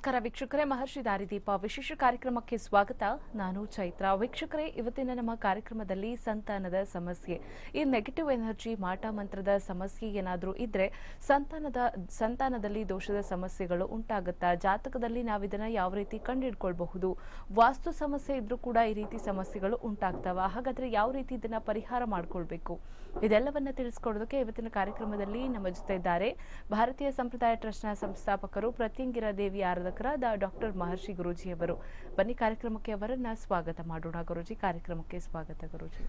ನಮಸ್ಕಾರ ವೀಕ್ಷಕರೇ ಮಹರ್ಷಿ ದಾರಿದೀಪ ವಿಶೇಷ ಕಾರ್ಯಕ್ರಮಕ್ಕೆ ಸ್ವಾಗತ ನಾನು ಚೈತ್ರ ವೀಕ್ಷಕರೇ ಇವತ್ತಿನ ನಮ್ಮ ಕಾರ್ಯಕ್ರಮದಲ್ಲಿ ಸಂತಾನದ ಸಮಸ್ಯೆ ಈ ನೆಗೆಟಿವ್ ಎನರ್ಜಿ ಮಾಟ ಮಂತ್ರದ ಸಮಸ್ಯೆ ಏನಾದರೂ ಇದ್ರೆ ಸಂತಾನದ ಸಂತಾನದಲ್ಲಿ ದೋಷದ ಸಮಸ್ಯೆಗಳು ಉಂಟಾಗುತ್ತಾ ಜಾತಕದಲ್ಲಿ ನಾವು ಇದನ್ನ ಯಾವ ರೀತಿ ಕಂಡುಹಿಡ್ಕೊಳ್ಬಹುದು ವಾಸ್ತು ಸಮಸ್ಯೆ ಇದ್ರೂ ಕೂಡ ಈ ರೀತಿ ಸಮಸ್ಯೆಗಳು ಉಂಟಾಗ್ತಾವ ಹಾಗಾದ್ರೆ ಯಾವ ರೀತಿ ಇದನ್ನ ಪರಿಹಾರ ಮಾಡ್ಕೊಳ್ಬೇಕು ಇದೆಲ್ಲವನ್ನ ತಿಳಿಸ್ಕೊಡೋದಕ್ಕೆ ಇವತ್ತಿನ ಕಾರ್ಯಕ್ರಮದಲ್ಲಿ ನಮ್ಮ ಜೊತೆ ಇದ್ದಾರೆ ಭಾರತೀಯ ಸಂಪ್ರದಾಯ ಟ್ರಸ್ಟ್ನ ಸಂಸ್ಥಾಪಕರು ಪ್ರತ್ಯಂಗಿರ ದೇವಿ ಆರಾಧಕರಾದ ಡಾಕ್ಟರ್ ಮಹರ್ಷಿ ಗುರೂಜಿ ಅವರು ಬನ್ನಿ ಕಾರ್ಯಕ್ರಮಕ್ಕೆ ಅವರನ್ನ ಸ್ವಾಗತ ಮಾಡೋಣ ಗುರೂಜಿ ಕಾರ್ಯಕ್ರಮಕ್ಕೆ ಸ್ವಾಗತ ಗುರೂಜಿ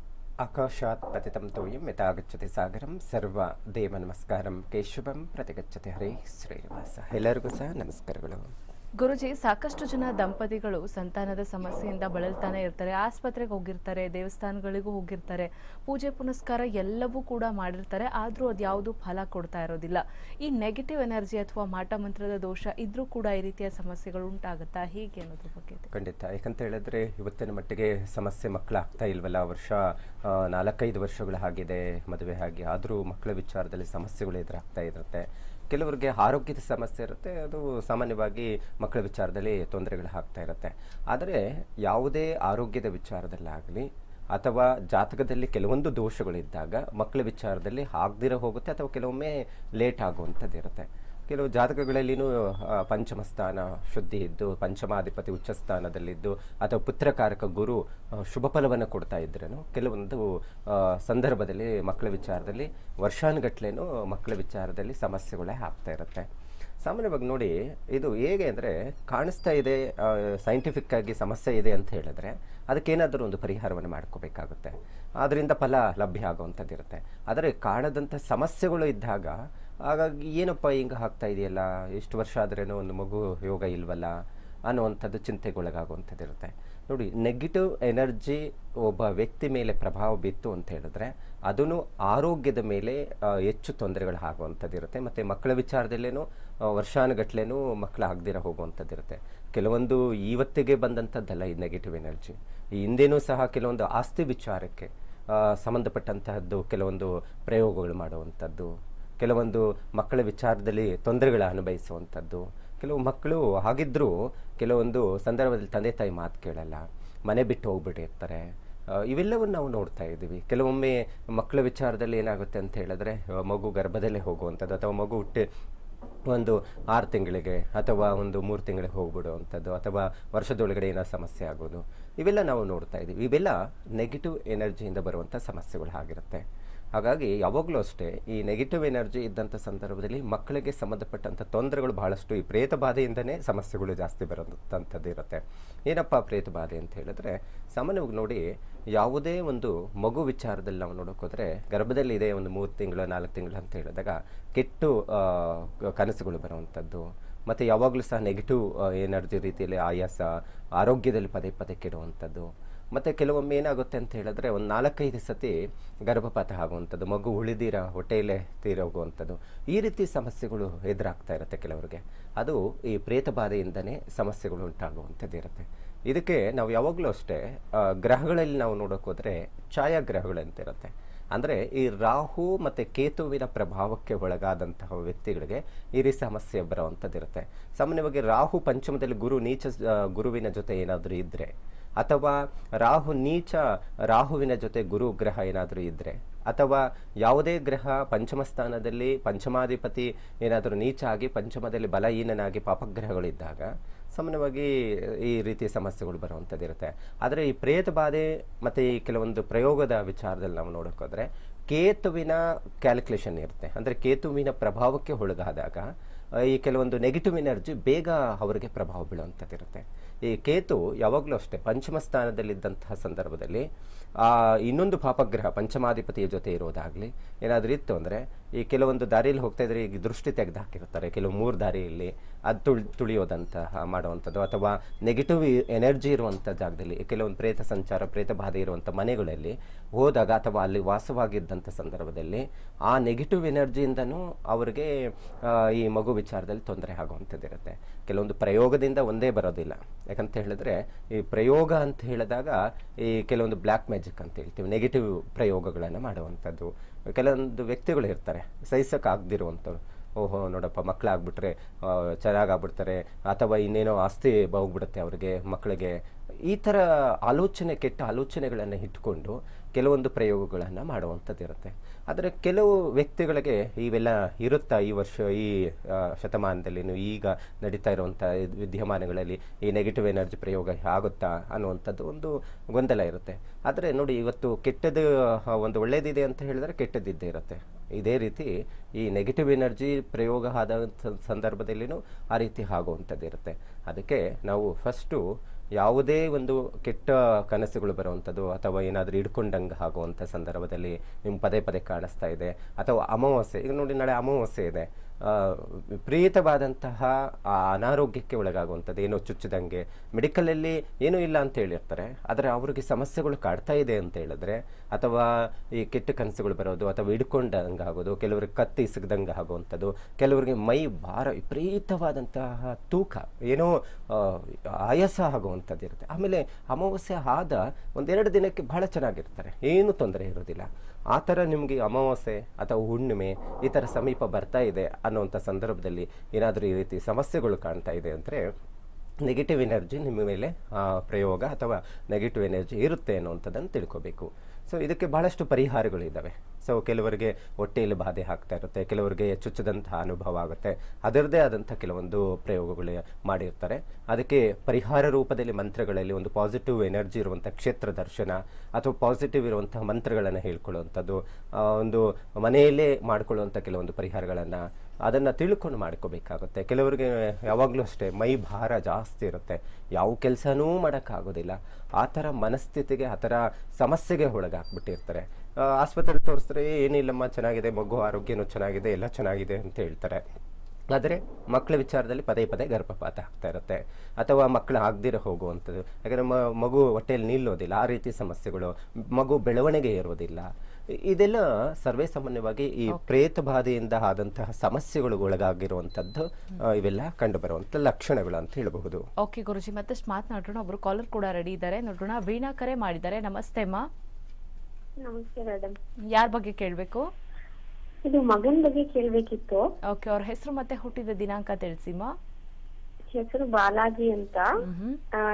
ಆಕಾಶಾತ್ ಪತಿತಂ ತೋಯಂ ಯಥಾಗಚ್ಚತಿ ಸಾಗರಂ ಸರ್ವ ದೇವ ನಮಸ್ಕಾರಂ ಕೇಶವಂ ಪ್ರತಿಗಚ್ಚತಿ ಹರೇ ಶ್ರೀನಿವಾಸ ಎಲ್ಲರಿಗೂ ಸಹ ನಮಸ್ಕಾರಗಳು ಗುರುಜಿ ಸಾಕಷ್ಟು ಜನ ದಂಪತಿಗಳು ಸಂತಾನದ ಸಮಸ್ಯೆಯಿಂದ ಬಳಲ್ತಾನೆ ಇರ್ತಾರೆ ಆಸ್ಪತ್ರೆಗೆ ಹೋಗಿರ್ತಾರೆ ದೇವಸ್ಥಾನಗಳಿಗೂ ಹೋಗಿರ್ತಾರೆ ಪೂಜೆ ಪುನಸ್ಕಾರ ಎಲ್ಲವೂ ಕೂಡ ಮಾಡಿರ್ತಾರೆ ಆದ್ರೂ ಅದ್ಯಾವುದು ಫಲ ಕೊಡ್ತಾ ಇರೋದಿಲ್ಲ ಈ ನೆಗೆಟಿವ್ ಎನರ್ಜಿ ಅಥವಾ ಮಾಟ ಮಂತ್ರದ ದೋಷ ಇದ್ರೂ ಕೂಡ ಈ ರೀತಿಯ ಸಮಸ್ಯೆಗಳು ಉಂಟಾಗುತ್ತಾ ಹೇಗೆ ಅನ್ನೋದ್ರ ಬಗ್ಗೆ ತಿಳಿ- ಖಂಡಿತ ಯಾಕಂತ ಹೇಳಿದ್ರೆ ಇವತ್ತಿನ ಮಟ್ಟಿಗೆ ಸಮಸ್ಯೆ ಮಕ್ಕಳಾಗ್ತಾ ಇಲ್ವಲ್ಲ ವರ್ಷ ಆ, ನಾಲ್ಕೈದು ವರ್ಷಗಳ ಆಗಿದೆ ಮದುವೆ ಆಗಿ ಆದರೂ ಮಕ್ಕಳ ವಿಚಾರದಲ್ಲಿ ಸಮಸ್ಯೆಗಳು ಎದುರಾಗ್ತಾ ಇರುತ್ತೆ ಕೆಲವರಿಗೆ ಆರೋಗ್ಯದ ಸಮಸ್ಯೆ ಇರುತ್ತೆ ಅದು ಸಾಮಾನ್ಯವಾಗಿ ಮಕ್ಕಳ ವಿಚಾರದಲ್ಲಿ ತೊಂದರೆಗಳು ಆಗ್ತಾ ಇರುತ್ತೆ ಆದರೆ ಯಾವುದೇ ಆರೋಗ್ಯದ ವಿಚಾರದಲ್ಲಾಗಲಿ ಅಥವಾ ಜಾತಕದಲ್ಲಿ ಕೆಲವೊಂದು ದೋಷಗಳಿದ್ದಾಗ ಮಕ್ಕಳ ವಿಚಾರದಲ್ಲಿ ಆಗದಿರೋ ಹೋಗುತ್ತೆ ಅಥವಾ ಕೆಲವೊಮ್ಮೆ ಲೇಟ್ ಆಗುವಂಥದ್ದು ಇರುತ್ತೆ ಕೆಲವು ಜಾತಕಗಳಲ್ಲಿನೂ ಆ, ಪಂಚಮ ಸ್ಥಾನ ಶುದ್ಧಿ ಇದ್ದು ಪಂಚಮಾಧಿಪತಿ ಉಚ್ಚ ಸ್ಥಾನದಲ್ಲಿದ್ದು ಅಥವಾ ಪುತ್ರಕಾರಕ ಗುರು ಆ, ಶುಭ ಫಲವನ್ನು ಕೊಡ್ತಾ ಇದ್ರೂ ಕೆಲವೊಂದು ಆ, ಸಂದರ್ಭದಲ್ಲಿ ಮಕ್ಕಳ ವಿಚಾರದಲ್ಲಿ ವರ್ಷಾನುಗಟ್ಲೆನೂ ಮಕ್ಕಳ ವಿಚಾರದಲ್ಲಿ ಸಮಸ್ಯೆಗಳೇ ಆಗ್ತಾ ಇರುತ್ತೆ ಸಾಮಾನ್ಯವಾಗಿ ನೋಡಿ ಇದು ಹೇಗೆ ಅಂದರೆ ಕಾಣಿಸ್ತಾ ಇದೆ ಸೈಂಟಿಫಿಕ್ ಆಗಿ ಸಮಸ್ಯೆ ಇದೆ ಅಂತ ಹೇಳಿದ್ರೆ ಅದಕ್ಕೇನಾದರೂ ಒಂದು ಪರಿಹಾರವನ್ನು ಮಾಡ್ಕೋಬೇಕಾಗುತ್ತೆ ಅದರಿಂದ ಫಲ ಲಭ್ಯ ಆಗುವಂಥದ್ದು ಇರುತ್ತೆ ಆದರೆ ಕಾಣದಂಥ ಸಮಸ್ಯೆಗಳು ಇದ್ದಾಗ ಹಾಗಾಗಿ ಏನಪ್ಪ ಹಿಂಗೆ ಆಗ್ತಾ ಇದೆಯಲ್ಲ ಎಷ್ಟು ವರ್ಷ ಆದ್ರೇನೋ ಒಂದು ಮಗು ಯೋಗ ಇಲ್ವಲ್ಲ ಅನ್ನುವಂಥದ್ದು ಚಿಂತೆಗೊಳಗಾಗುವಂಥದ್ದು ಇರುತ್ತೆ ನೋಡಿ ನೆಗೆಟಿವ್ ಎನರ್ಜಿ ಒಬ್ಬ ವ್ಯಕ್ತಿ ಮೇಲೆ ಪ್ರಭಾವ ಬಿತ್ತು ಅಂತ ಹೇಳಿದ್ರೆ ಅದನ್ನು ಆರೋಗ್ಯದ ಮೇಲೆ ಆ, ಹೆಚ್ಚು ತೊಂದರೆಗಳು ಆಗುವಂಥದ್ದು ಇರುತ್ತೆ ಮತ್ತು ಮಕ್ಕಳ ವಿಚಾರದಲ್ಲೇನೂ ಆ, ವರ್ಷಾನುಗಟ್ಲೆನೂ ಮಕ್ಕಳು ಆಗದಿರ ಹೋಗುವಂಥದ್ದು ಇರುತ್ತೆ ಕೆಲವೊಂದು ಇವತ್ತಿಗೆ ಬಂದಂಥದ್ದಲ್ಲ ಈ ನೆಗೆಟಿವ್ ಎನರ್ಜಿ ಈ ಹಿಂದೆನೂ ಸಹ ಕೆಲವೊಂದು ಆಸ್ತಿ ವಿಚಾರಕ್ಕೆ ಆ, ಸಂಬಂಧಪಟ್ಟಂತಹದ್ದು ಕೆಲವೊಂದು ಪ್ರಯೋಗಗಳು ಮಾಡುವಂಥದ್ದು ಕೆಲವೊಂದು ಮಕ್ಕಳ ವಿಚಾರದಲ್ಲಿ ತೊಂದರೆಗಳ ಅನುಭವಿಸುವಂಥದ್ದು ಕೆಲವು ಮಕ್ಕಳು ಹಾಗಿದ್ದರೂ ಕೆಲವೊಂದು ಸಂದರ್ಭದಲ್ಲಿ ತಂದೆ ತಾಯಿ ಮಾತು ಕೇಳಲ್ಲ ಮನೆ ಬಿಟ್ಟು ಹೋಗ್ಬಿಟ್ಟಿರ್ತಾರೆ ಆ, ಇವೆಲ್ಲವನ್ನು ನಾವು ನೋಡ್ತಾ ಇದ್ದೀವಿ ಕೆಲವೊಮ್ಮೆ ಮಕ್ಕಳ ವಿಚಾರದಲ್ಲಿ ಏನಾಗುತ್ತೆ ಅಂತ ಹೇಳಿದ್ರೆ ಆ, ಮಗು ಗರ್ಭದಲ್ಲೇ ಹೋಗುವಂಥದ್ದು ಅಥವಾ ಮಗು ಹುಟ್ಟಿ ಒಂದು ಆರು ತಿಂಗಳಿಗೆ ಅಥವಾ ಒಂದು ಮೂರು ತಿಂಗಳಿಗೆ ಹೋಗ್ಬಿಡುವಂಥದ್ದು ಅಥವಾ ವರ್ಷದೊಳಗಡೆ ಏನೋ ಸಮಸ್ಯೆ ಆಗೋದು ಇವೆಲ್ಲ ನಾವು ನೋಡ್ತಾ ಇದ್ದೀವಿ ಇವೆಲ್ಲ ನೆಗೆಟಿವ್ ಎನರ್ಜಿಯಿಂದ ಬರುವಂಥ ಸಮಸ್ಯೆಗಳು ಆಗಿರುತ್ತೆ ಹಾಗಾಗಿ ಯಾವಾಗಲೂ ಅಷ್ಟೇ ಈ ನೆಗೆಟಿವ್ ಎನರ್ಜಿ ಇದ್ದಂಥ ಸಂದರ್ಭದಲ್ಲಿ ಮಕ್ಕಳಿಗೆ ಸಂಬಂಧಪಟ್ಟಂಥ ತೊಂದರೆಗಳು ಬಹಳಷ್ಟು ಈ ಪ್ರೇತ ಬಾಧೆಯಿಂದನೇ ಸಮಸ್ಯೆಗಳು ಜಾಸ್ತಿ ಬರೋಂಥದ್ದು ಇರುತ್ತೆ ಏನಪ್ಪ ಪ್ರೇತ ಬಾಧೆ ಅಂತ ಹೇಳಿದ್ರೆ ಸಾಮಾನ್ಯವಾಗಿ ನೋಡಿ ಯಾವುದೇ ಒಂದು ಮಗು ವಿಚಾರದಲ್ಲಿ ನಾವು ನೋಡೋಕೆ ಹೋದರೆ ಗರ್ಭದಲ್ಲಿ ಇದೆ ಒಂದು ಮೂರು ತಿಂಗಳು ನಾಲ್ಕು ತಿಂಗಳು ಅಂತ ಹೇಳಿದಾಗ ಕೆಟ್ಟು ಆ, ಕನಸುಗಳು ಬರುವಂಥದ್ದು ಮತ್ತು ಯಾವಾಗಲೂ ಸಹ ನೆಗೆಟಿವ್ ಎನರ್ಜಿ ರೀತಿಯಲ್ಲಿ ಆಯಾಸ ಆರೋಗ್ಯದಲ್ಲಿ ಪದೇ ಪದೇ ಕೆಡುವಂಥದ್ದು ಮತ್ತು ಕೆಲವೊಮ್ಮೆ ಏನಾಗುತ್ತೆ ಅಂತ ಹೇಳಿದ್ರೆ ಒಂದು ನಾಲ್ಕೈದು ಸತಿ ಗರ್ಭಪಾತ ಆಗುವಂಥದ್ದು ಮಗು ಉಳಿದಿರ ಹೊಟ್ಟೆಯಲ್ಲೇ ತೀರೋಗುವಂಥದ್ದು ಈ ರೀತಿ ಸಮಸ್ಯೆಗಳು ಎದುರಾಗ್ತಾ ಇರುತ್ತೆ ಕೆಲವರಿಗೆ ಅದು ಈ ಪ್ರೇತ ಬಾಧೆಯಿಂದನೇ ಸಮಸ್ಯೆಗಳು ಉಂಟಾಗುವಂಥದ್ದು ಇರುತ್ತೆ ಇದಕ್ಕೆ ನಾವು ಯಾವಾಗಲೂ ಅಷ್ಟೇ ಆ, ಗ್ರಹಗಳಲ್ಲಿ ನಾವು ನೋಡೋಕೆ ಹೋದರೆ ಛಾಯಾಗ್ರಹಗಳಂತ ಇರುತ್ತೆ ಅಂದರೆ ಈ ರಾಹು ಮತ್ತು ಕೇತುವಿನ ಪ್ರಭಾವಕ್ಕೆ ಒಳಗಾದಂತಹ ವ್ಯಕ್ತಿಗಳಿಗೆ ಈ ರೀತಿ ಸಮಸ್ಯೆ ಬರುವಂಥದ್ದು ಇರುತ್ತೆ ಸಾಮಾನ್ಯವಾಗಿ ರಾಹು ಪಂಚಮದಲ್ಲಿ ಗುರು ನೀಚ ಆ, ಗುರುವಿನ ಜೊತೆ ಏನಾದರೂ ಇದ್ದರೆ ಅಥವಾ ರಾಹು ನೀಚ ರಾಹುವಿನ ಜೊತೆ ಗುರು ಗ್ರಹ ಏನಾದರೂ ಇದ್ದರೆ ಅಥವಾ ಯಾವುದೇ ಗ್ರಹ ಪಂಚಮ ಸ್ಥಾನದಲ್ಲಿ ಪಂಚಮಾಧಿಪತಿ ಏನಾದರೂ ನೀಚ ಆಗಿ ಪಂಚಮದಲ್ಲಿ ಬಲಹೀನನಾಗಿ ಪಾಪಗ್ರಹಗಳಿದ್ದಾಗ ಸಾಮಾನ್ಯವಾಗಿ ಈ ರೀತಿಯ ಸಮಸ್ಯೆಗಳು ಬರುವಂಥದ್ದು ಇರುತ್ತೆ ಆದರೆ ಈ ಪ್ರೇತ ಬಾಧೆ ಮತ್ತು ಈ ಕೆಲವೊಂದು ಪ್ರಯೋಗದ ವಿಚಾರದಲ್ಲಿ ನಾವು ನೋಡೋಕ್ಕೋದ್ರೆ ಕೇತುವಿನ ಕ್ಯಾಲ್ಕುಲೇಷನ್ ಇರುತ್ತೆ ಅಂದರೆ ಕೇತುವಿನ ಪ್ರಭಾವಕ್ಕೆ ಒಳಗಾದಾಗ ಆ, ಈ ಕೆಲವೊಂದು ನೆಗೆಟಿವ್ ಎನರ್ಜಿ ಬೇಗ ಅವರಿಗೆ ಪ್ರಭಾವ ಬೀಳುವಂಥದ್ದು ಇರುತ್ತೆ ಈ ಕೇತು ಯಾವಾಗಲೂ ಅಷ್ಟೇ ಪಂಚಮ ಸ್ಥಾನದಲ್ಲಿದ್ದಂತಹ ಸಂದರ್ಭದಲ್ಲಿ ಆ ಇನ್ನೊಂದು ಪಾಪಗ್ರಹ ಪಂಚಮಾಧಿಪತಿಯ ಜೊತೆ ಇರೋದಾಗಲಿ ಏನಾದರೂ ಇತ್ತು ಅಂದರೆ ಈ ಕೆಲವೊಂದು ದಾರಿಯಲ್ಲಿ ಹೋಗ್ತಾ ಇದ್ರೆ ಈಗ ದೃಷ್ಟಿ ತೆಗೆದು ಹಾಕಿರ್ತಾರೆ ಕೆಲವು ಮೂರು ದಾರಿಯಲ್ಲಿ ಅದು ತುಳ್ ತುಳಿಯೋದಂತಹ ಮಾಡುವಂಥದ್ದು ಅಥವಾ ನೆಗೆಟಿವ್ ಎನರ್ಜಿ ಇರುವಂಥ ಜಾಗದಲ್ಲಿ ಕೆಲವೊಂದು ಪ್ರೇತ ಸಂಚಾರ ಪ್ರೇತ ಬಾಧೆ ಇರುವಂಥ ಮನೆಗಳಲ್ಲಿ ಹೋದಾಗ ಅಥವಾ ಅಲ್ಲಿ ವಾಸವಾಗಿದ್ದಂಥ ಸಂದರ್ಭದಲ್ಲಿ ಆ ನೆಗೆಟಿವ್ ಎನರ್ಜಿಯಿಂದನೂ ಅವರಿಗೆ ಆ, ಈ ಮಗು ವಿಚಾರದಲ್ಲಿ ತೊಂದರೆ ಆಗುವಂಥದ್ದು ಇರುತ್ತೆ ಕೆಲವೊಂದು ಪ್ರಯೋಗದಿಂದ ಒಂದೇ ಬರೋದಿಲ್ಲ ಯಾಕಂತ ಹೇಳಿದ್ರೆ ಈ ಪ್ರಯೋಗ ಅಂತ ಹೇಳಿದಾಗ ಈ ಕೆಲವೊಂದು ಬ್ಲ್ಯಾಕ್ ಮ್ಯಾಜಿಕ್ ಅಂತ ಹೇಳ್ತೀವಿ ನೆಗೆಟಿವ್ ಪ್ರಯೋಗಗಳನ್ನು ಮಾಡುವಂಥದ್ದು ಕೆಲವೊಂದು ವ್ಯಕ್ತಿಗಳು ಇರ್ತಾರೆ ಸಹಿಸಕ್ಕಾಗದಿರುವಂಥವ್ರು ಓಹೋ ನೋಡಪ್ಪ ಮಕ್ಕಳಾಗ್ಬಿಟ್ರೆ ಚೆನ್ನಾಗಾಗ್ಬಿಡ್ತಾರೆ ಅಥವಾ ಇನ್ನೇನೋ ಆಸ್ತಿ ಹೋಗ್ಬಿಡುತ್ತೆ ಅವ್ರಿಗೆ ಮಕ್ಕಳಿಗೆ ಈ ಥರ ಆಲೋಚನೆ ಕೆಟ್ಟ ಆಲೋಚನೆಗಳನ್ನು ಇಟ್ಕೊಂಡು ಕೆಲವೊಂದು ಪ್ರಯೋಗಗಳನ್ನು ಮಾಡುವಂಥದ್ದು ಇರುತ್ತೆ ಆದರೆ ಕೆಲವು ವ್ಯಕ್ತಿಗಳಿಗೆ ಇವೆಲ್ಲ ಇರುತ್ತಾ ಈ ವರ್ಷ ಈ ಆ, ಶತಮಾನದಲ್ಲಿನೂ ಈಗ ನಡೀತಾ ಇರುವಂಥ ಇದ್- ವಿದ್ಯಮಾನಗಳಲ್ಲಿ ಈ ನೆಗೆಟಿವ್ ಎನರ್ಜಿ ಪ್ರಯೋಗ ಆಗುತ್ತಾ ಅನ್ನುವಂಥದ್ದು ಒಂದು ಗೊಂದಲ ಇರುತ್ತೆ ಆದರೆ ನೋಡಿ ಇವತ್ತು ಕೆಟ್ಟದ್ದು ಆ, ಒಂದು ಒಳ್ಳೇದಿದೆ ಅಂತ ಹೇಳಿದ್ರೆ ಕೆಟ್ಟದ್ದಿದ್ದೇ ಇರುತ್ತೆ ಇದೇ ರೀತಿ ಈ ನೆಗೆಟಿವ್ ಎನರ್ಜಿ ಪ್ರಯೋಗ ಆದ ಸಂದರ್ಭದಲ್ಲಿನೂ ಆ ರೀತಿ ಆಗುವಂಥದ್ದು ಇರುತ್ತೆ ಅದಕ್ಕೆ ನಾವು ಫಸ್ಟು ಯಾವುದೇ ಒಂದು ಕೆಟ್ಟ ಕನಸುಗಳು ಬರುವಂಥದ್ದು ಅಥವಾ ಏನಾದರೂ ಹಿಡ್ಕೊಂಡಂಗೆ ಆಗುವಂಥ ಸಂದರ್ಭದಲ್ಲಿ ನಿಮ್ಗೆ ಪದೇ ಪದೇ ಕಾಣಿಸ್ತಾ ಇದೆ ಅಥವಾ ಅಮಾವಾಸ್ಯೆ ಈಗ ನೋಡಿ ನಾಳೆ ಅಮಾವಾಸ್ಯೆ ಇದೆ ಆ, ವಿಪರೀತವಾದಂತಹ ಆ ಅನಾರೋಗ್ಯಕ್ಕೆ ಒಳಗಾಗುವಂಥದ್ದು ಏನೋ ಚುಚ್ಚದಂಗೆ ಮೆಡಿಕಲಲ್ಲಿ ಏನೂ ಇಲ್ಲ ಅಂತ ಹೇಳಿರ್ತಾರೆ ಆದರೆ ಅವ್ರಿಗೆ ಸಮಸ್ಯೆಗಳು ಕಾಡ್ತಾ ಇದೆ ಅಂತ ಹೇಳಿದ್ರೆ ಅಥವಾ ಈ ಕೆಟ್ಟ ಕನಸುಗಳು ಬರೋದು ಅಥವಾ ಹಿಡ್ಕೊಂಡಂಗೆ ಆಗೋದು ಕೆಲವರಿಗೆ ಕತ್ತಿ ಸಿಗದಂಗೆ ಆಗುವಂಥದ್ದು ಕೆಲವರಿಗೆ ಮೈ ಭಾರ ವಿಪರೀತವಾದಂತಹ ತೂಕ ಏನೋ ಆ, ಆಯಾಸ ಆಗುವಂಥದ್ದು ಇರುತ್ತೆ ಆಮೇಲೆ ಅಮಾವಾಸ್ಯೆ ಆದ ಒಂದೆರಡು ದಿನಕ್ಕೆ ಬಹಳ ಚೆನ್ನಾಗಿರ್ತಾರೆ ಏನು ತೊಂದರೆ ಇರೋದಿಲ್ಲ ಆ ಥರ ನಿಮಗೆ ಅಮಾವಾಸ್ಯೆ ಅಥವಾ ಹುಣ್ಣಿಮೆ ಈ ಥರ ಸಮೀಪ ಬರ್ತಾ ಇದೆ ಅನ್ನುವಂಥ ಸಂದರ್ಭದಲ್ಲಿ ಏನಾದರೂ ಈ ರೀತಿ ಸಮಸ್ಯೆಗಳು ಕಾಣ್ತಾ ಇದೆ ಅಂದರೆ ನೆಗೆಟಿವ್ ಎನರ್ಜಿ ನಿಮ್ಮ ಮೇಲೆ ಆ, ಪ್ರಯೋಗ ಅಥವಾ ನೆಗೆಟಿವ್ ಎನರ್ಜಿ ಇರುತ್ತೆ ಅನ್ನುವಂಥದ್ದನ್ನು ತಿಳ್ಕೊಬೇಕು ಸೊ ಇದಕ್ಕೆ ಬಹಳಷ್ಟು ಪರಿಹಾರಗಳು ಇದ್ದಾವೆ ಸೊ ಕೆಲವರಿಗೆ ಹೊಟ್ಟೆಯಲ್ಲಿ ಬಾಧೆ ಆಗ್ತಾ ಇರುತ್ತೆ ಕೆಲವರಿಗೆ ಚುಚ್ಚದಂತಹ ಅನುಭವ ಆಗುತ್ತೆ ಅದರದ್ದೇ ಆದಂಥ ಕೆಲವೊಂದು ಪ್ರಯೋಗಗಳು ಮಾಡಿರ್ತಾರೆ ಅದಕ್ಕೆ ಪರಿಹಾರ ರೂಪದಲ್ಲಿ ಮಂತ್ರಗಳಲ್ಲಿ ಒಂದು ಪಾಸಿಟಿವ್ ಎನರ್ಜಿ ಇರುವಂಥ ಕ್ಷೇತ್ರ ದರ್ಶನ ಅಥವಾ ಪಾಸಿಟಿವ್ ಇರುವಂತಹ ಮಂತ್ರಗಳನ್ನು ಹೇಳ್ಕೊಳ್ಳುವಂಥದ್ದು ಆ, ಒಂದು ಮನೆಯಲ್ಲೇ ಮಾಡಿಕೊಳ್ಳುವಂಥ ಕೆಲವೊಂದು ಪರಿಹಾರಗಳನ್ನು ಅದನ್ನು ತಿಳ್ಕೊಂಡು ಮಾಡ್ಕೋಬೇಕಾಗುತ್ತೆ ಕೆಲವರಿಗೆ ಯಾವಾಗಲೂ ಅಷ್ಟೇ ಮೈ ಭಾರ ಜಾಸ್ತಿ ಇರುತ್ತೆ ಯಾವ ಕೆಲಸನೂ ಮಾಡೋಕ್ಕಾಗೋದಿಲ್ಲ ಆ ಥರ ಮನಸ್ಥಿತಿಗೆ ಆ ಥರ ಸಮಸ್ಯೆಗೆ ಒಳಗಾಗ್ಬಿಟ್ಟಿರ್ತಾರೆ ಆ, ಆಸ್ಪತ್ರೆಗೆ ತೋರಿಸಿದ್ರೆ ಏನಿಲ್ಲಮ್ಮ ಚೆನ್ನಾಗಿದೆ ಮಗು ಆರೋಗ್ಯನೂ ಚೆನ್ನಾಗಿದೆ ಎಲ್ಲ ಚೆನ್ನಾಗಿದೆ ಅಂತ ಹೇಳ್ತಾರೆ ಆದರೆ ಮಕ್ಕಳ ವಿಚಾರದಲ್ಲಿ ಪದೇ ಪದೇ ಗರ್ಭಪಾತ ಆಗ್ತಾ ಇರುತ್ತೆ ಅಥವಾ ಮಕ್ಕಳು ಆಗದಿರ ಹೋಗುವಂಥದ್ದು ಯಾಕಂದರೆ ಮ ಮಗು ಹೊಟ್ಟೆಯಲ್ಲಿ ನಿಲ್ಲೋದಿಲ್ಲ ಆ ರೀತಿ ಸಮಸ್ಯೆಗಳು ಮಗು ಬೆಳವಣಿಗೆ ಇರೋದಿಲ್ಲ ಇ- ಇದೆಲ್ಲ ಸರ್ವೇ ಸಾಮಾನ್ಯವಾಗಿ ಈ ಪ್ರೇತ ಬಾಧೆಯಿಂದ ಆದಂತಹ ಸಮಸ್ಯೆಗಳು ಒಳಗಾಗಿರುವಂಥದ್ದು ಆ, ಇವೆಲ್ಲ ಕಂಡುಬರುವಂಥ ಲಕ್ಷಣಗಳು ಅಂತ ಹೇಳಬಹುದು ಓಕೆ ಗುರುಜಿ ಮತ್ತಷ್ಟು ಮಾತನಾಡೋಣ ಒಬ್ರು ಕಾಲರ್ ಕೂಡ ರೆಡಿ ಇದ್ದಾರೆ ನೋಡೋಣ ವೀಣಾ ಕರೆ ಮಾಡಿದ್ದಾರೆ ನಮಸ್ತೆ ಅಮ್ಮ ನಮಸ್ತೆ ಮೇಡಮ್ ಯಾರ ಬಗ್ಗೆ ಕೇಳಬೇಕು ಇದು ಮಗನ್ ಬಗ್ಗೆ ಕೇಳ್ಬೇಕಿತ್ತು ಓಕೆ ಅವ್ರ ಹೆಸರು ಮತ್ತೆ ಹುಟ್ಟಿದ ದಿನಾಂಕ ತಿಳಿಸಿಮ್ಮ ಹೆಸರು ಬಾಲಾಜಿ ಅಂತ hmm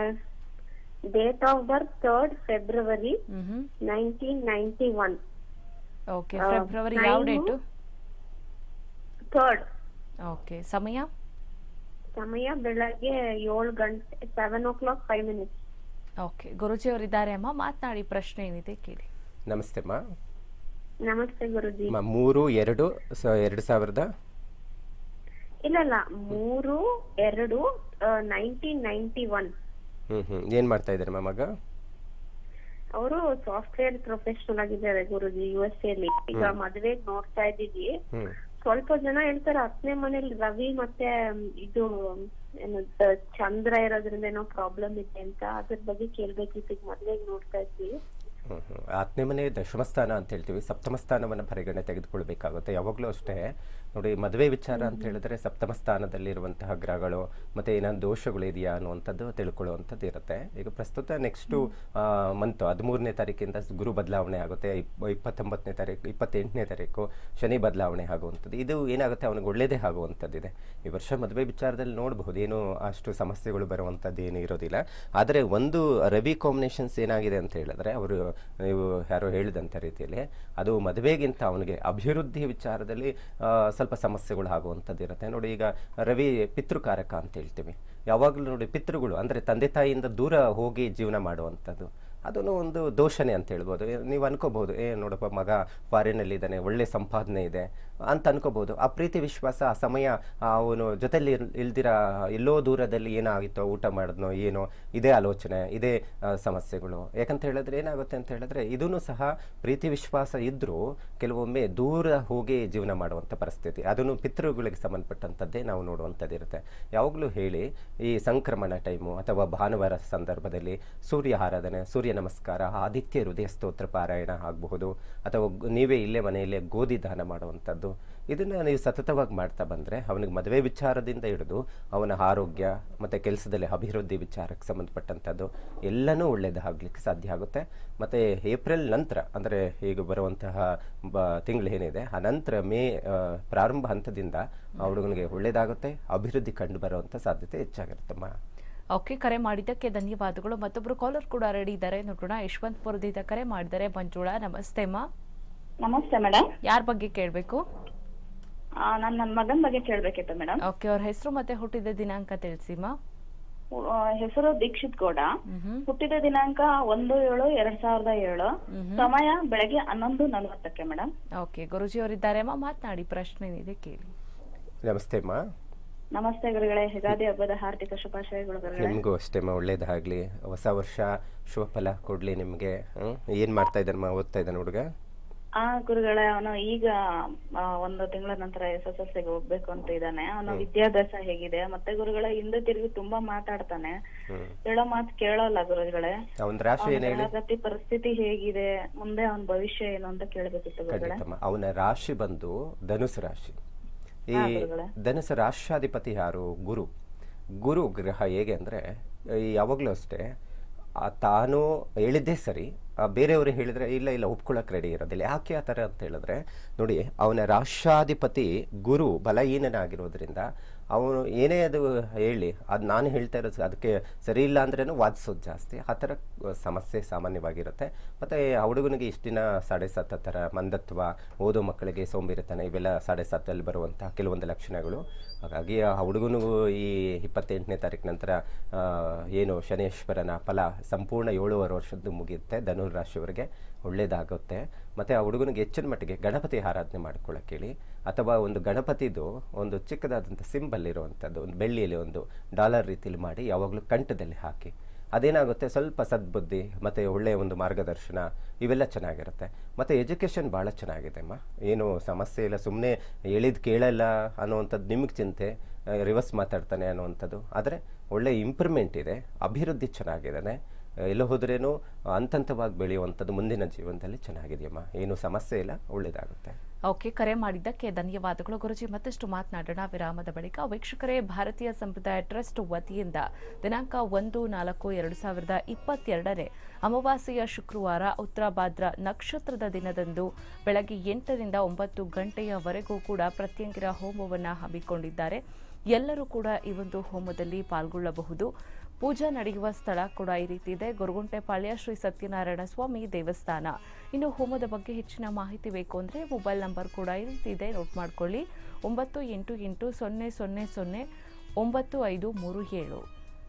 date of birth third February hmm nineteen ninety one okay ಆ, ಫೆಬ್ರವರಿ ಯಾವ time- ಡೇಟು ಥರ್ಡ್ ಓಕೆ ಸಮಯ ಸಮಯ ಬೆಳಗ್ಗೆ ಏಳು ಗಂಟೆ seven o'clock five minutes okay Guruji ಅವರಿದ್ದಾರೆ ಅಮ್ಮ ಮಾತನಾಡಿ ಪ್ರಶ್ನೆ ಏನಿದೆ ಕೇಳಿ ನಮಸ್ತೆ ಅಮ್ಮ ನಮಸ್ತೆ ಗುರುಜಿ ಮ- ಮೂರು ಎರಡು ಸ ಎರಡು ಸಾವಿರದ ಇಲ್ಲ ಇಲ್ಲ ಮೂರು ಎರಡು ನೈನ್ಟೀನ್ ನೈನ್ಟಿ ಒನ್ ಹ್ಞೂ ಹ್ಞೂ ಏನು ಮಾಡ್ತಾ ಇದ್ದಾರೆ ಮಗ ಅವರು ಸಾಫ್ಟ್ವೇರ್ ಪ್ರೊಫೆಷನಲ್ ಆಗಿದ್ದಾರೆ ಗುರುಜಿ ಯು ಎಸ್ ಅಲ್ಲಿ ಈಗ ಮದ್ವೆಗ್ ನೋಡ್ತಾ ಇದ್ದೀವಿ ಹ್ಞೂ ಸ್ವಲ್ಪ ಜನ ಹೇಳ್ತಾರೆ ಹತ್ತನೇ ಮನೇಲಿ ರವಿ ಮತ್ತೆ ಮ್, ಇದು ಏನು ದ- ಚಂದ್ರ ಇರೋದ್ರಿಂದ ಏನೋ ಪ್ರಾಬ್ಲಮ್ ಇದೆ ಅಂತ ಅದ್ರ ಬಗ್ಗೆ ಕೇಳ್ಬೇಕಿತ್ತು ಈಗ ಮದ್ವೆಗ್ ನೋಡ್ತಾ ಇದ್ವಿ ಹ್ಮ್, ಹ್ಮ್. ಆತ್ಮೀಯ ಮನೆ ದಶಮಸ್ಥಾನ ಅಂತ ಹೇಳ್ತೀವಿ ಸಪ್ತಮ ಸ್ಥಾನವನ್ನು ಪರಿಗಣನೆ ತೆಗೆದುಕೊಳ್ಬೇಕಾಗುತ್ತೆ ಯಾವಾಗಲೂ ಅಷ್ಟೇ ನೋಡಿ ಮದುವೆ ವಿಚಾರ ಅಂತ ಹೇಳಿದ್ರೆ ಸಪ್ತಮ ಸ್ಥಾನದಲ್ಲಿರುವಂತಹ ಗ್ರಹಗಳು ಮತ್ತೆ ಏನಾದ್ರು ದೋಷಗಳು ಇದೆಯಾ ಅನ್ನುವಂಥದ್ದು ತಿಳ್ಕೊಳ್ಳುವಂಥದ್ದು ಇರುತ್ತೆ ಈಗ ಪ್ರಸ್ತುತ ನೆಕ್ಸ್ಟು ಮಂತ್ ಹದಿಮೂರನೇ ತಾರೀಕಿಂದ ಗುರು ಬದಲಾವಣೆ ಆಗುತ್ತೆ ಇಪ್- ಇಪ್ಪತ್ತೊಂಬತ್ತನೇ ತಾರೀಕು ಇಪ್ಪತ್ತೆಂಟನೇ ತಾರೀಕು ಶನಿ ಬದಲಾವಣೆ ಆಗುವಂಥದ್ದು ಇದು ಏನಾಗುತ್ತೆ ಅವನಿಗೆ ಒಳ್ಳೆಯದೇ ಆಗುವಂಥದ್ದಿದೆ ಈ ವರ್ಷ ಮದುವೆ ವಿಚಾರದಲ್ಲಿ ನೋಡಬಹುದು ಏನು ಅಷ್ಟು ಸಮಸ್ಯೆಗಳು ಬರುವಂಥದ್ದು ಏನು ಇರೋದಿಲ್ಲ ಆದರೆ ಒಂದು ರವಿ ಕಾಂಬಿನೇಷನ್ಸ್ ಏನಾಗಿದೆ ಅಂತ ಹೇಳಿದ್ರೆ ಅವರು ನೀವು ಯಾರೋ ಹೇಳಿದಂಥ ರೀತಿಯಲ್ಲಿ ಅದು ಮದುವೆಗಿಂತ ಅವನಿಗೆ ಅಭಿವೃದ್ಧಿ ವಿಚಾರದಲ್ಲಿ ಆ, ಸ್ವಲ್ಪ ಸಮಸ್ಯೆಗಳು ಆಗುವಂಥದ್ದು ಇರುತ್ತೆ ನೋಡಿ ಈಗ ರವಿ ಪಿತೃಕಾರಕ ಅಂತ ಹೇಳ್ತೀವಿ ಯಾವಾಗಲೂ ನೋಡಿ ಪಿತೃಗಳು ಅಂದರೆ ತಂದೆ ತಾಯಿಯಿಂದ ದೂರ ಹೋಗಿ ಜೀವನ ಮಾಡುವಂಥದ್ದು ಅದನ್ನು ಒಂದು ದೋಷನೇ ಅಂತ ಹೇಳ್ಬೋದು ಏ- ನೀವು ಅನ್ಕೋಬಹುದು ಏ ನೋಡಪ್ಪ ಮಗ ಫಾರಿನಲ್ಲಿ ಇದ್ದಾನೆ ಒಳ್ಳೆ ಸಂಪಾದನೆ ಇದೆ ಅಂತ ಅನ್ಕೋಬಹುದು ಆ ಪ್ರೀತಿ ವಿಶ್ವಾಸ ಆ ಸಮಯ ಅವನು ಜೊತೆಲಿ ಇರ್- ಇಲ್ದಿರ ಎಲ್ಲೋ ದೂರದಲ್ಲಿ ಏನಾಗಿತ್ತೋ ಊಟ ಮಾಡಿದ್ನೋ ಏನೋ ಇದೇ ಆಲೋಚನೆ ಇದೇ ಆ, ಸಮಸ್ಯೆಗಳು ಯಾಕಂತ ಹೇಳಿದ್ರೆ ಏನಾಗುತ್ತೆ ಅಂತ ಹೇಳಿದ್ರೆ ಇದೂ ಸಹ ಪ್ರೀತಿ ವಿಶ್ವಾಸ ಇದ್ರೂ ಕೆಲವೊಮ್ಮೆ ದೂರ ಹೋಗಿ ಜೀವನ ಮಾಡುವಂಥ ಪರಿಸ್ಥಿತಿ ಅದನ್ನು ಪಿತೃಗಳಿಗೆ ಸಂಬಂಧಪಟ್ಟಂಥದ್ದೇ ನಾವು ನೋಡುವಂಥದ್ದು ಇರುತ್ತೆ ಯಾವಾಗಲೂ ಹೇಳಿ ಈ ಸಂಕ್ರಮಣ ಟೈಮು ಅಥವಾ ಭಾನುವಾರ ಸಂದರ್ಭದಲ್ಲಿ ಸೂರ್ಯ ಆರಾಧನೆ ಸೂರ್ಯ ನಮಸ್ಕಾರ ಆದಿತ್ಯ ಹೃದಯ ಸ್ತೋತ್ರ ಪಾರಾಯಣ ಆಗಬಹುದು ಅಥವಾ ಗ್- ನೀವೇ ಇಲ್ಲೇ ಮನೆಯಲ್ಲೇ ಗೋಧಿ ದಾನ ಮಾಡುವಂಥದ್ದು ಮಾಡುವಂಥದ್ದು ಇದನ್ನು ನೀವು ಸತತವಾಗಿ ಮಾಡ್ತಾ ಬಂದರೆ ಅವನಿಗೆ ಮದುವೆ ವಿಚಾರದಿಂದ ಹಿಡಿದು ಅವನ ಆರೋಗ್ಯ ಮತ್ತು ಕೆಲಸದಲ್ಲಿ ಅಭಿವೃದ್ಧಿ ವಿಚಾರಕ್ಕೆ ಸಂಬಂಧಪಟ್ಟಂಥದ್ದು ಎಲ್ಲನೂ ಒಳ್ಳೆಯದಾಗಲಿಕ್ಕೆ ಸಾಧ್ಯ ಆಗುತ್ತೆ ಮತ್ತು ಏಪ್ರಿಲ್ ನಂತರ ಅಂದರೆ ಈಗ ಬರುವಂತಹ ಬ ತಿಂಗಳು ಏನಿದೆ ಆ ನಂತರ ಮೇ ಆ, ಪ್ರಾರಂಭ ಹಂತದಿಂದ ಆ ಹುಡುಗನಿಗೆ ಒಳ್ಳೆಯದಾಗುತ್ತೆ ಅಭಿವೃದ್ಧಿ ಕಂಡು ಬರುವಂಥ ಸಾಧ್ಯತೆ ಹೆಚ್ಚಾಗಿರುತ್ತಮ್ಮ ಓಕೆ ಕರೆ ಮಾಡಿದ್ದಕ್ಕೆ ಧನ್ಯವಾದಗಳು ಮತ್ತೊಬ್ರು ಕಾಲರ್ ಕೂಡ ರೆಡಿ ಇದ್ದಾರೆ ನೋಡೋಣ ಯಶವಂತಪುರದಿಂದ ಕರೆ ಮಾಡಿದ್ದಾರೆ ಮಂಜುಳಾ ನಮಸ್ತೆ ಅಮ್ಮ ನಮಸ್ತೆ ಮೇಡಮ್ ಯಾರ ಬಗ್ಗೆ ಕೇಳಬೇಕು ನಾನು ನನ್ನ ಮಗನ ಬಗ್ಗೆ ಕೇಳ್ಬೇಕಿತ್ತು ಮೇಡಮ್ ಓಕೆ ಅವ್ರ ಹೆಸರು ಮತ್ತೆ ಹುಟ್ಟಿದ ದಿನಾಂಕ ತಿಳಿಸಿಮ್ಮ ಹೆಸರು ದೀಕ್ಷಿತ್ ಗೌಡ ಮ್ಹೂ. ಹುಟ್ಟಿದ ದಿನಾಂಕ ಒಂದು ಏಳು ಎರಡ್ ಸಾವಿರದ ಏಳು ಸಮಯ ಬೆಳಗ್ಗೆ ಹನ್ನೊಂದು ನಲವತ್ತಕ್ಕೆ ಮೇಡಮ್ ಓಕೆ ಗುರುಜಿ ಅವರಿದ್ದಾರೆ ಅಮ್ಮ ಮಾತನಾಡಿ ಪ್ರಶ್ನೆ ಏನಿದೆ ಕೇಳಿ ನಮಸ್ತೆ ಅಮ್ಮ ನಮಸ್ತೆ ಗುರುಗಳೇ ಯುಗಾದಿ ಹಬ್ಬದ ಹಾರ್ದಿಕ ಶುಭಾಶಯಗಳು ಗುರುಗಳೇ ನಿಮಗೂ ಅಷ್ಟೇ ಅಮ್ಮ ಒಳ್ಳೇದಾಗಲಿ ಹೊಸ ವರ್ಷ ಶುಭ ಫಲ ಕೊಡಲಿ ನಿಮಗೆ ಏನು ಮಾಡ್ತಾ ಇದ್ದಾನಮ್ಮ ಓದ್ತಾ ಇದ್ದಾನೆ ಹುಡುಗ ಆ ಗುರುಗಳೇ ಅವನು ಈಗ ಆ, ಒಂದು ತಿಂಗಳ ನಂತರ ಎಸ್ ಎಸ್ ಎಲ್ ಸಿಗೆ ಹೋಗ್ಬೇಕು ಅಂತ ಇದ್ದಾನೆ ಅವನ ವಿದ್ಯಾಭ್ಯಾಸ ಹೇಗಿದೆ ಮತ್ತೆ ಗುರುಗಳೇ ಹಿಂದೆ ತಿರುಗಿ ತುಂಬಾ ಮಾತಾಡ್ತಾನೆ ಹ್ಮ್. ಹೇಳೋ ಮಾತು ಕೇಳೋಲ್ಲ ಗುರುಗಳೇ ಅವನ ರಾಶಿ ಏನು ಹೇಳಿ ಗ್ರಹಗತಿ ಪರಿಸ್ಥಿತಿ ಹೇಗಿದೆ ಮುಂದೆ ಅವನ ಭವಿಷ್ಯ ಏನು ಅಂತ ಕೇಳ್ಬೇಕಿತ್ತು ಗುರುಗಳೇ ಖಂಡಿತಮ್ಮ ಅವನ ರಾಶಿ ಬಂದು ಧನುಸು ರಾಶಿ ಈ ಹಾ, ಗುರುಗಳೇ. ಧನುಸು ರಾಷ್ಟ್ರಾಧಿಪತಿ ಯಾರು ಗುರು ಗುರು ಗ್ರಹ ಹೇಗೆ ಅಂದರೆ ಯಾವಾಗಲೂ ಅಷ್ಟೇ ಆ ತಾನು ಹೇಳಿದ್ದೇ ಸರಿ ಆ ಬೇರೆಯವರು ಹೇಳಿದ್ರೆ ಇಲ್ಲ ಇಲ್ಲ ಒಪ್ಕೊಳ್ಳೋಕೆ ರೆಡಿ ಇರೋದಿಲ್ಲ ಯಾಕೆ ಆ ಥರ ಅಂತ ಹೇಳಿದ್ರೆ ನೋಡಿ ಅವನ ರಾಷ್ಟ್ರಾಧಿಪತಿ ಗುರು ಬಲಹೀನನಾಗಿರೋದ್ರಿಂದ ಅವನು ಏನೇ ಅದು ಹೇಳಿ ಅದು ನಾನು ಹೇಳ್ತಾ ಇರೋದು ಅದಕ್ಕೆ ಸರಿ ಇಲ್ಲ ಅಂದ್ರೇನು ವಾದಿಸೋದು ಜಾಸ್ತಿ ಆ ಥರ ಸಮಸ್ಯೆ ಸಾಮಾನ್ಯವಾಗಿರುತ್ತೆ ಮತ್ತು ಆ ಹುಡುಗನಿಗೆ ಇಷ್ಟು ದಿನ ಸಾಡೆ ಸತ್ತ ಥರ ಮಂದತ್ವ ಓದೋ ಮಕ್ಕಳಿಗೆ ಸೋಂಬೇರಿತನ ಇವೆಲ್ಲ ಸಾಡೆ ಸತ್ತಲ್ಲಿ ಬರುವಂಥ ಕೆಲವೊಂದು ಲಕ್ಷಣಗಳು ಹಾಗಾಗಿ ಆ ಹುಡುಗನಿಗೂ ಈ ಇಪ್ಪತ್ತೆಂಟನೇ ತಾರೀಕು ನಂತರ ಆ, ಏನು ಶನೇಶ್ವರನ ಫಲ ಸಂಪೂರ್ಣ ಏಳುವರೆ ವರ್ಷದ್ದು ಮುಗಿಯುತ್ತೆ ಧನುರ್ ರಾಶಿಯವರಿಗೆ ಒಳ್ಳೆಯದಾಗುತ್ತೆ ಮತ್ತು ಆ ಹುಡುಗನಿಗೆ ಹೆಚ್ಚಿನ ಮಟ್ಟಿಗೆ ಗಣಪತಿ ಆರಾಧನೆ ಮಾಡ್ಕೊಳ್ಳೋಕೆ ಹೇಳಿ ಅಥವಾ ಒಂದು ಗಣಪತಿದು ಒಂದು ಚಿಕ್ಕದಾದಂಥ ಸಿಂಬಲ್ ಇರುವಂಥದ್ದು ಒಂದು ಬೆಳ್ಳಿಯಲ್ಲಿ ಒಂದು ಡಾಲರ್ ರೀತಿಯಲ್ಲಿ ಮಾಡಿ ಯಾವಾಗಲೂ ಕಂಠದಲ್ಲಿ ಹಾಕಿ ಅದೇನಾಗುತ್ತೆ ಸ್ವಲ್ಪ ಸದ್ಬುದ್ಧಿ ಮತ್ತು ಒಳ್ಳೆಯ ಒಂದು ಮಾರ್ಗದರ್ಶನ ಇವೆಲ್ಲ ಚೆನ್ನಾಗಿರುತ್ತೆ ಮತ್ತು ಎಜುಕೇಷನ್ ಭಾಳ ಚೆನ್ನಾಗಿದೆ ಅಮ್ಮ ಏನು ಸಮಸ್ಯೆ ಇಲ್ಲ ಸುಮ್ಮನೆ ಹೇಳಿದ್ ಕೇಳಲ್ಲ ಅನ್ನುವಂಥದ್ದು ನಿಮಗೆ ಚಿಂತೆ ರಿವರ್ಸ್ ಮಾತಾಡ್ತಾನೆ ಅನ್ನುವಂಥದ್ದು ಆದರೆ ಒಳ್ಳೆ ಇಂಪ್ರೂವ್ಮೆಂಟ್ ಇದೆ ಅಭಿವೃದ್ಧಿ ಚೆನ್ನಾಗಿದ್ದಾನೆ ಎಲ್ಲ ಹೋದ್ರೇನು ಹಂತವಾಗಿ ಬೆಳೆಯುವಂಥದ್ದು ಮುಂದಿನ ಜೀವನದಲ್ಲಿ ಚೆನ್ನಾಗಿದೆಯಮ್ಮ ಏನು ಸಮಸ್ಯೆ ಇಲ್ಲ ಒಳ್ಳೆಯದಾಗುತ್ತೆ ಓಕೆ ಕರೆ ಮಾಡಿದ್ದಕ್ಕೆ ಧನ್ಯವಾದಗಳು ಗುರುಜಿ ಮತ್ತಷ್ಟು ಮಾತನಾಡೋಣ ವಿರಾಮದ ಬಳಿಕ ವೀಕ್ಷಕರೇ ಭಾರತೀಯ ಸಂಪ್ರದಾಯ ಟ್ರಸ್ಟ್ ವತಿಯಿಂದ ದಿನಾಂಕ ಒಂದು ನಾಲ್ಕು ಎರಡು ಸಾವಿರದ ಇಪ್ಪತ್ತೆರಡನೇ ಅಮಾವಾಸ್ಯೆಯ ಶುಕ್ರವಾರ ಉತ್ತರಾಭಾದ್ರ ನಕ್ಷತ್ರದ ದಿನದಂದು ಬೆಳಗ್ಗೆ ಎಂಟರಿಂದ ಒಂಬತ್ತು ಗಂಟೆಯವರೆಗೂ ಕೂಡ ಪ್ರತ್ಯಂಗಿರ ಹೋಮವನ್ನು ಹಮ್ಮಿಕೊಂಡಿದ್ದಾರೆ ಎಲ್ಲರೂ ಕೂಡ ಈ ಒಂದು ಹೋಮದಲ್ಲಿ ಪಾಲ್ಗೊಳ್ಳಬಹುದು ಪೂಜಾ ನಡೆಯುವ ಸ್ಥಳ ಕೂಡ ಈ ರೀತಿ ಇದೆ ಗೊರಗುಂಟೆಪಾಳ್ಯ ಶ್ರೀ ಸತ್ಯನಾರಾಯಣ ಸ್ವಾಮಿ ದೇವಸ್ಥಾನ ಇನ್ನು ಹೋಮದ ಬಗ್ಗೆ ಹೆಚ್ಚಿನ ಮಾಹಿತಿ ಬೇಕು ಅಂದರೆ ಮೊಬೈಲ್ ನಂಬರ್ ಕೂಡ ಈ ರೀತಿ ಇದೆ ನೋಟ್ ಮಾಡ್ಕೊಳ್ಳಿ ಒಂಬತ್ತು ಎಂಟು ಎಂಟು ಸೊನ್ನೆ ಸೊನ್ನೆ ಸೊನ್ನೆ ಒಂಬತ್ತು ಐದು ಮೂರು ಏಳು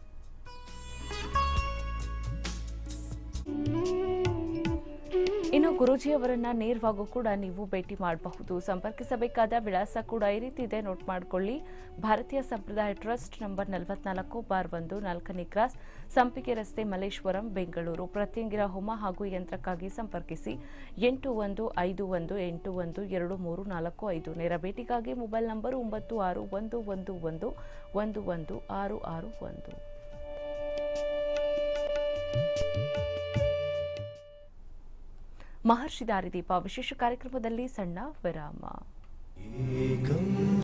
ಇನ್ನು ಗುರೂಜಿಯವರನ್ನ ನೇರವಾಗೂ ಕೂಡ ನೀವು ಭೇಟಿ ಮಾಡಬಹುದು ಸಂಪರ್ಕಿಸಬೇಕಾದ ವಿಳಾಸ ಕೂಡ ಈ ರೀತಿ ಇದೆ ನೋಟ್ ಮಾಡ್ಕೊಳ್ಳಿ ಭಾರತೀಯ ಸಂಪ್ರದಾಯ ಟ್ರಸ್ಟ್ ನಂಬರ್ ನಲವತ್ನಾಲ್ಕು ಬಾರ್ ಒಂದು ನಾಲ್ಕನೇ ಕ್ರಾಸ್ ಸಂಪಿಗೆ ರಸ್ತೆ ಮಲ್ಲೇಶ್ವರಂ ಬೆಂಗಳೂರು ಪ್ರತ್ಯಂಗಿರ ಹೋಮ ಹಾಗೂ ಯಂತ್ರಕ್ಕಾಗಿ ಸಂಪರ್ಕಿಸಿ ಎಂಟು ಒಂದು ಐದು ಒಂದು ಎಂಟು ಒಂದು ಎರಡು ಮೂರು ನಾಲ್ಕು ಐದು ನೇರ ಭೇಟಿಗಾಗಿ ಮೊಬೈಲ್ ನಂಬರ್ ಒಂಬತ್ತು ಆರು ಒಂದು ಒಂದು ಒಂದು ಒಂದು ಒಂದು ಆರು ಆರು ಒಂದು ಮಹರ್ಷಿ ದಾರಿದೀಪ ವಿಶೇಷ ಕಾರ್ಯಕ್ರಮದಲ್ಲಿ ಸಣ್ಣ ವಿರಾಮ एकं